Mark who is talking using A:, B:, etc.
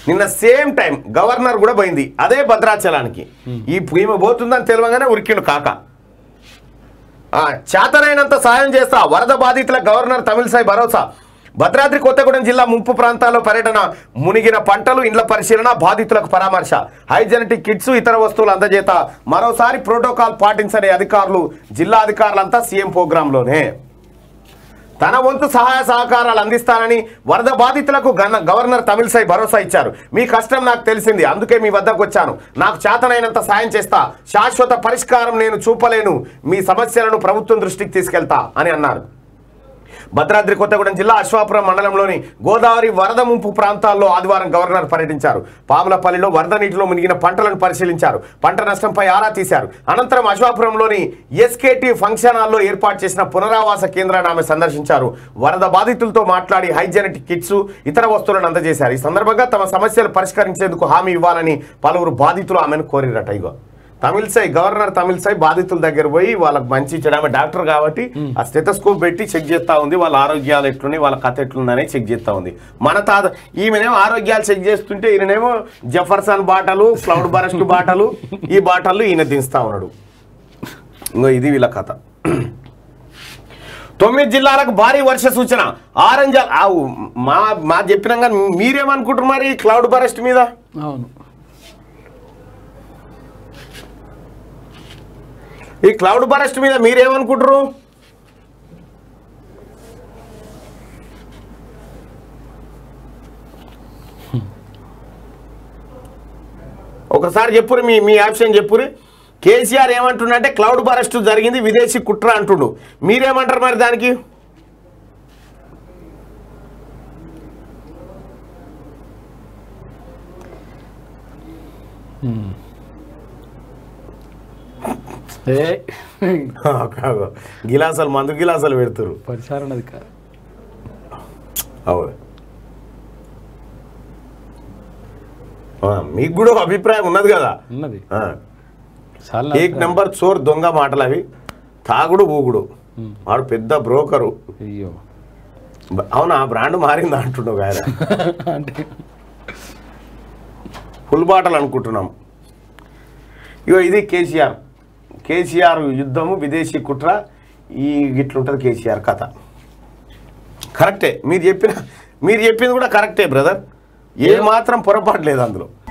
A: నిన్న same time governor కూడా పోయింది అదే భద్రాచలానికి ఈ ఈమె పోతుందని తెలియగానే ఉరికిండు కాక ఆ, చేతనైనంత సాయం చేస్తా వరద బాధితుల గవర్నర్ తమిళసాయి భరోసా భద్రాద్రి కొత్తగూడెం జిల్లా ముంపు ప్రాంతాల్లో పర్యటన మునిగిన పంటలు ఇండ్ల పరిశీలన బాధితులకు పరామర్శ హైజెనటిక్ కిట్స్ ఇతర వస్తువులు అందజేత మరోసారి ప్రోటోకాల్ పాటించని అధికారులు జిల్లా అధికారులంతా సీఎం ప్రోగ్రాంలోనే తన వంతు సహాయ సహకారాలు అందిస్తానని వరద బాధితులకు గన గవర్నర్ తమిళసై భరోసా ఇచ్చారు మీ కష్టం నాకు తెలిసింది అందుకే మీ వద్దకు వచ్చాను నాకు చేతనైనంత సాయం చేస్తా శాశ్వత పరిష్కారం నేను చూపలేను మీ సమస్యలను ప్రభుత్వం దృష్టికి తీసుకెళ్తా అని అన్నారు భద్రాద్రి కొత్తగూడెం జిల్లా అశ్వాపురం మండలంలోని గోదావరి వరద ముంపు ప్రాంతాల్లో ఆదివారం గవర్నర్ పర్యటించారు పాములపల్లిలో వరద నీటిలో మునిగిన పంటలను పరిశీలించారు పంట నష్టంపై ఆరా తీశారు అనంతరం అశ్వాపురంలోని ఎస్కేటి ఫంక్షన్ హాల్లో ఏర్పాటు చేసిన పునరావాస కేంద్రాన్ని ఆమె సందర్శించారు వరద బాధితులతో మాట్లాడి హైజెనటిక్ కిట్స్ ఇతర వస్తువులను అందజేశారు ఈ సందర్భంగా తమ సమస్యలు పరిష్కరించేందుకు హామీ ఇవ్వాలని పలువురు బాధితులు ఆమెను కోరిరట ఇగో తమిళసై గవర్నర్ తమిళసై బాధితుల దగ్గర పోయి వాళ్ళకి మంచి ఇచ్చాడు ఆమె డాక్టర్ కాబట్టి ఆ స్టెటస్కోప్ పెట్టి చెక్ చేస్తా ఉంది వాళ్ళ ఆరోగ్యాలు ఎట్లున్నాయి వాళ్ళ కథ ఎట్లుందని చెక్ చేస్తా ఉంది మన తాత ఈమెనేమో ఆరోగ్యాలు చెక్ చేస్తుంటే ఈయనేమో జఫర్సన్ బాటలు క్లౌడ్ బరస్ట్ బాటలు ఈ బాటలు ఈయన దించుతా ఉన్నాడు ఇంకో ఇది వీళ్ళ కథ తొమ్మిది జిల్లాలకు భారీ వర్ష సూచన ఆరెంజ్ అల- ఆవు మా మా చెప్పినాం కానీ మీరేమనుకుంటారు మరి క్లౌడ్ బరస్ట్ మీద
B: అవును
A: ఈ క్లౌడ్ బరస్ట్ మీద మీరేమనుకుంటారు ఒకసారి చెప్పురు మీ మీ ఆప్షన్ చెప్పురు కేసీఆర్ ఏమంటుండంటే క్లౌడ్ బరస్ట్ జరిగింది విదేశీ కుట్ర అంటుండు మీరేమంటారు మరి దానికి
B: ఏ
A: గిలాసాలు మందు గిలాసాలు పెడుతురు
B: పరిసారం అది కాదు
A: అవును ఆ, మీకు కూడా ఒక అభిప్రాయం ఉన్నది కదా
B: ఉన్నది
A: ఆ.
B: చాలా
A: ఏక్ నెంబర్ చోర్ దొంగ మాటలు అవి తాగుడు ఊగుడు వాడు పెద్ద బ్రోకరు
B: అయ్యో
A: బ- అవునా ఆ బ్రాండ్ మారింది అంటుండవు ఆయన
B: అంటే
A: ఫుల్ బాటలు అనుకుంటున్నాం ఇగో ఇది కేసీఆర్ కేసీఆర్ యుద్ధము విదేశీ కుట్ర ఈ ఇట్లుంటుంది కేసీఆర్ కథ కరెక్టే మీరు చెప్పిన మీరు చెప్పింది కూడా కరెక్టే బ్రదర్ ఏ మాత్రం పొరపాటు లేదు అందులో